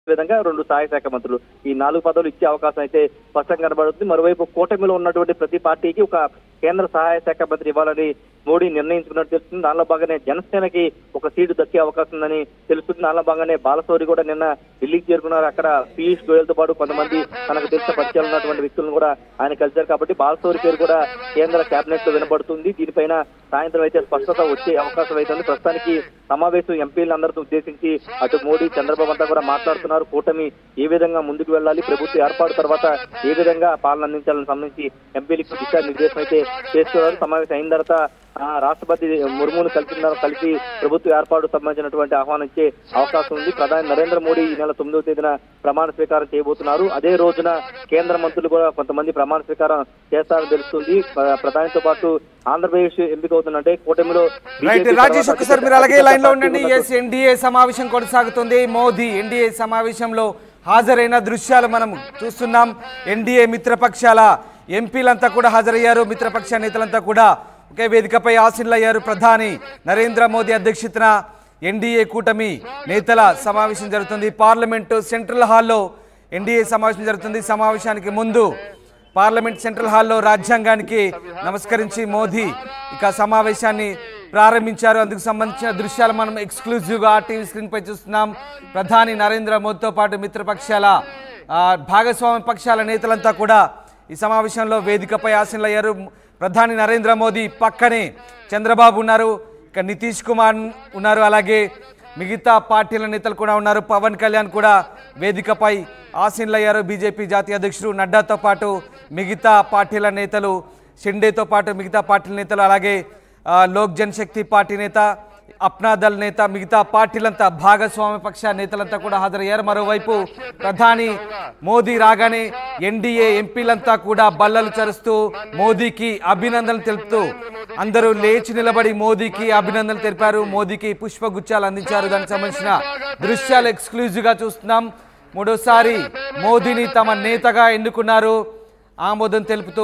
విధంగా రెండు సహాయ శాఖ మంత్రులు ఈ నాలుగు పదవులు ఇచ్చే అవకాశం అయితే స్పష్టంగా కనబడుతుంది మరోవైపు కూటమిలో ఉన్నటువంటి ప్రతి పార్టీకి ఒక కేంద్ర సహాయ శాఖ మంత్రి ఇవ్వాలని మోడీ నిర్ణయించుకున్నట్టు తెలుస్తుంది దానిలో భాగంగానే జనసేనకి ఒక సీటు దక్కే అవకాశం ఉందని తెలుస్తుంది దానిలో భాగంగానే బాలశౌరి కూడా నిన్న ఢిల్లీకి చేరుకున్నారు అక్కడ పీయూష్ గోయల్ తో పాటు కొంతమంది తనకు తెలిసిన పరిచయాలు ఉన్నటువంటి వ్యక్తులను కూడా ఆయన కలిశారు కాబట్టి బాలశౌరి పేరు కూడా కేంద్ర కేబినెట్ లో వినబడుతుంది దీనిపైన సాయంత్రం అయితే స్పష్టత వచ్చే అవకాశం అయితే ఉంది ప్రస్తుతానికి సమావేశం ఎంపీలందరితో ఉద్దేశించి అటు మోడీ చంద్రబాబు అంతా కూడా మాట్లాడుతున్నారు కూటమి ఏ విధంగా ముందుకు వెళ్ళాలి ప్రభుత్వ ఏర్పాటు తర్వాత ఏ విధంగా పాలన అందించాలని సంబంధించి ఎంపీలకు దిశానిర్దేశం అయితే చేస్తున్నారు సమావేశం అయిన తర్వాత ఆ, రాష్ట్రపతి ముర్మును కలిసిన కలిసి ప్రభుత్వ ఏర్పాటు సంబంధించినటువంటి ఆహ్వానం ఇచ్చే అవకాశం ఉంది ప్రధాని నరేంద్ర మోడీ ఈ నెల తొమ్మిదవ తేదీన ప్రమాణ స్వీకారం చేయబోతున్నారు అదే రోజున కేంద్ర మంత్రులు కూడా కొంతమంది ప్రమాణ స్వీకారం చేస్తారని తెలుస్తుంది ప్ర- ప్రధానితో పాటు ఆంధ్రప్రదేశ్ ఎంపిక అవుతుందంటే కూటమిలో రైట్ BJP రాజేష్ తర్వాత ఒక్కసారి మీరు అలాగే లైన్ లో ఉండండి ఉన్నట్టు- ఎస్ ఎన్డీఏ సమావేశం కొనసాగుతుంది మోదీ ఎన్డీఏ సమావేశంలో హాజరైన దృశ్యాలు మనం చూస్తున్నాం ఎన్డీఏ మిత్రపక్షాల ఎంపీలంతా కూడా హాజరయ్యారు మిత్రపక్ష నేతలంతా కూడా ఒకే వేదికపై ఆసీనులయ్యారు ప్రధాని నరేంద్ర మోదీ అధ్యక్షతన ఎన్డీఏ కూటమి నేతల సమావేశం జరుగుతుంది పార్లమెంటు సెంట్రల్ హాల్లో ఎన్డీఏ సమావేశం జరుగుతుంది సమావేశానికి ముందు పార్లమెంట్ సెంట్రల్ హాల్లో రాజ్యాంగానికి నమస్కరించి మోదీ ఇక సమావేశాన్ని ప్రారంభించారు అందుకు సంబంధించిన దృశ్యాలు మనం ఎక్స్క్లూజివ్గా టీవీ స్క్రీన్ పై చూస్తున్నాం ప్రధాని నరేంద్ర మోదీతో పాటు మిత్రపక్షాల ఆ, భాగస్వామ్య పక్షాల నేతలంతా కూడా ఈ సమావేశంలో వేదికపై ఆసీనులయ్యారు ప్రధాని నరేంద్ర మోదీ పక్కనే చంద్రబాబు ఉన్నారు ఇక నితీష్ కుమార్ ఉన్నారు అలాగే మిగతా పార్టీల నేతలు కూడా ఉన్నారు పవన్ కళ్యాణ్ కూడా వేదికపై ఆసీనులయ్యారు బీజేపీ జాతీయ అధ్యక్షుడు నడ్డాతో పాటు మిగతా పార్టీల నేతలు షిండేతో పాటు మిగతా పార్టీల నేతలు అలాగే ఆ, లోక్ జనశక్తి పార్టీ నేత అప్నాదల్ నేత మిగతా పార్టీలంతా భాగస్వామ్య పక్ష నేతలంతా కూడా హాజరయ్యారు మరోవైపు ప్రధాని మోదీ రాగానే ఎన్డీఏ ఎంపీలంతా కూడా బల్లలు చరుస్తూ మోదీకి అభినందనలు తెలుపుతూ అందరూ లేచి నిలబడి మోదీకి అభినందనలు తెలిపారు మోదీకి పుష్పగుచ్చాలు అందించారు దానికి సంబంధించిన దృశ్యాలు ఎక్స్క్లూజివ్ గా చూస్తున్నాం మూడోసారి మోదీని తమ నేతగా ఎన్నుకున్నారు ఆమోదం తెలుపుతూ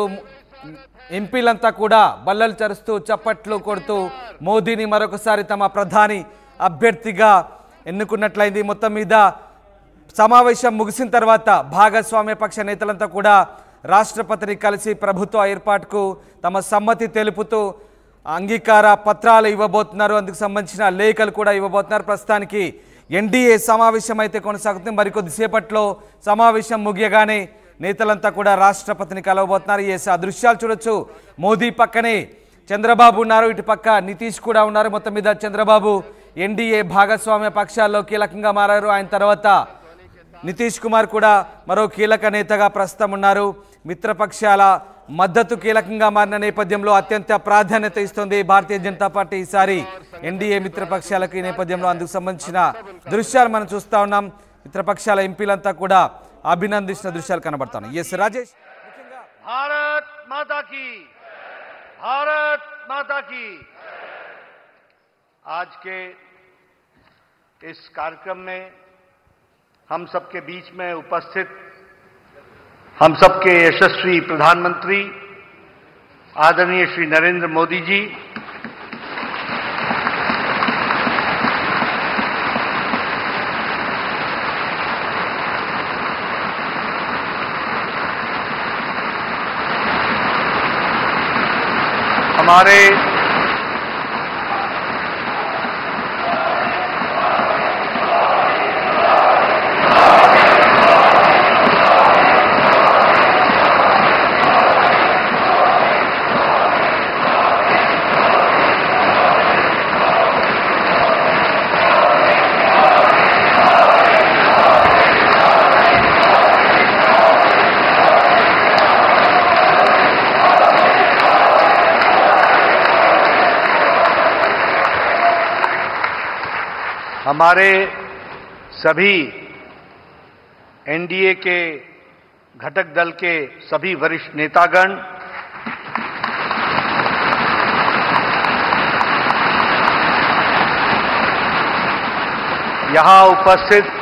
ఎంపీలంతా కూడా బల్లలు చరుస్తూ చప్పట్లు కొడుతూ మోదీని మరొకసారి తమ ప్రధాని అభ్యర్థిగా ఎన్నుకున్నట్లయింది మొత్తం మీద సమావేశం ముగిసిన తర్వాత భాగస్వామ్య పక్ష నేతలంతా కూడా రాష్ట్రపతిని కలిసి ప్రభుత్వ ఏర్పాటుకు తమ సమ్మతి తెలుపుతూ అంగీకార పత్రాలు ఇవ్వబోతున్నారు అందుకు సంబంధించిన లేఖలు కూడా ఇవ్వబోతున్నారు ప్రస్తుతానికి ఎన్డీఏ సమావేశం అయితే కొనసాగుతుంది మరికొద్దిసేపట్లో సమావేశం ముగియగానే నేతలంతా కూడా రాష్ట్రపతిని కలవబోతున్నారు ఎస్ ఆ దృశ్యాలు చూడొచ్చు మోదీ పక్కనే చంద్రబాబు ఉన్నారు ఇటు పక్క నితీష్ కూడా ఉన్నారు మొత్తం మీద చంద్రబాబు ఎన్డీఏ భాగస్వామ్య పక్షాల్లో కీలకంగా మారారు ఆయన తర్వాత నితీష్ కుమార్ కూడా మరో కీలక నేతగా ప్రస్తుతం ఉన్నారు మిత్రపక్షాల మద్దతు కీలకంగా మారిన నేపథ్యంలో అత్యంత ప్రాధాన్యత ఇస్తుంది భారతీయ జనతా పార్టీ ఈసారి ఎన్డీఏ మిత్రపక్షాలకు ఈ నేపథ్యంలో అందుకు సంబంధించిన దృశ్యాలు మనం చూస్తా ఉన్నాం మిత్రపక్షాల ఎంపీలంతా కూడా అభినందించిన దృశ్యాలు కనబడుతున్నాయి ఎస్ రాజేష్ ముఖ్యంగా भारत माता की भारत माता की आज के इस कार्यक्रम में हम सबके बीच में उपस्थित हम सबके यशस्वी प्रधानमंत्री आदरणीय श्री नरेंद्र मोदी जी हमारे हमारे सभी एनडीए के घटक दल के सभी वरिष्ठ नेतागण यहां उपस्थित